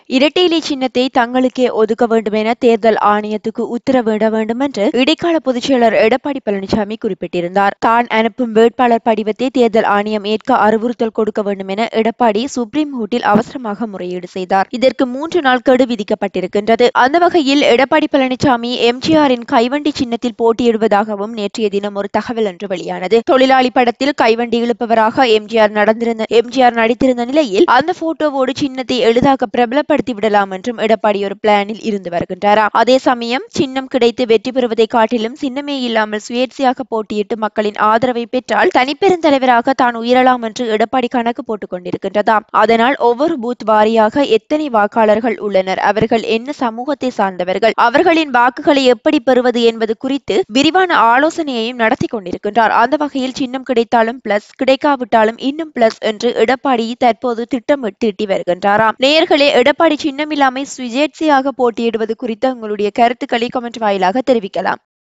இரட்டை இலை சின்னத்தை தங்களுக்கே ஒதுக்க வேண்டும் என தேர்தல் ஆணையத்துக்கு உத்தரவிட வேண்டும் என்று இடைக்கால பொதுச்செயலர் எடப்பாடி பழனிசாமி குறிப்பிட்டிருந்தார் தான் அனுப்பும் வேட்பாளர் படிவத்தை தேர்தல் ஆணையம் ஏற்க அறிவுறுத்தல் கொடுக்க வேண்டும் என எடப்பாடி சுப்ரீம் கோர்ட்டில் அவசரமாக முறையீடு செய்தார் இதற்கு மூன்று நாள் கெடு விதிக்கப்பட்டிருக்கின்றது அந்த வகையில் எடப்பாடி பழனிசாமி எம்ஜிஆரின் கைவண்டி சின்னத்தில் போட்டியிடுவதாகவும் நேற்றைய தினம் ஒரு தகவல் ஒன்று வெளியானது தொழிலாளி படத்தில் கைவண்டி இழுப்பவராக எம்ஜிஆர் நடந்திருந்த எம்ஜிஆர் நடித்திருந்த நிலையில் அந்த போட்டோவோடு சின்னத்தை எளிதாக பிரபலப்படுத்தி விடலாம் என்றும் எடப்பாடி ஒரு பிளானில் இருந்து வருகின்றாராம் அதே சமயம் சின்னம் கிடைத்து வெற்றி பெறுவதை காட்டிலும் சின்னமே இல்லாமல் சுயேட்சையாக போட்டியிட்டு மக்களின் ஆதரவை பெற்றால் தனிப்பெருந்தலைவராக தான் உயரலாம் என்று எடப்பாடி கணக்கு போட்டுக் கொண்டிருக்கின்றதாம் அதனால் ஒவ்வொரு பூத் வாரியாக எத்தனை வாக்காளர்கள் உள்ளனர் அவர்கள் என்ன சமூகத்தை சார்ந்தவர்கள் அவர்களின் வாக்குகளை எப்படி பெறுவது என்பது குறித்து விரிவான ஆலோசனையையும் நடத்தி கொண்டிருக்கின்றார் அந்த வகையில் சின்னம் கிடைத்தாலும் பிளஸ் கிடைக்காவிட்டாலும் இன்னும் பிளஸ் என்று எடப்பாடி தற்போது திட்டமிட்டு தீட்டி வருகின்றாராம் நேயர்களே எடப்பாடி சின்னமில்லாமை சுயேட்சையாக போட்டியிடுவது குறித்து உங்களுடைய கருத்துக்களை கமெண்ட் வாயிலாக தெரிவிக்கலாம்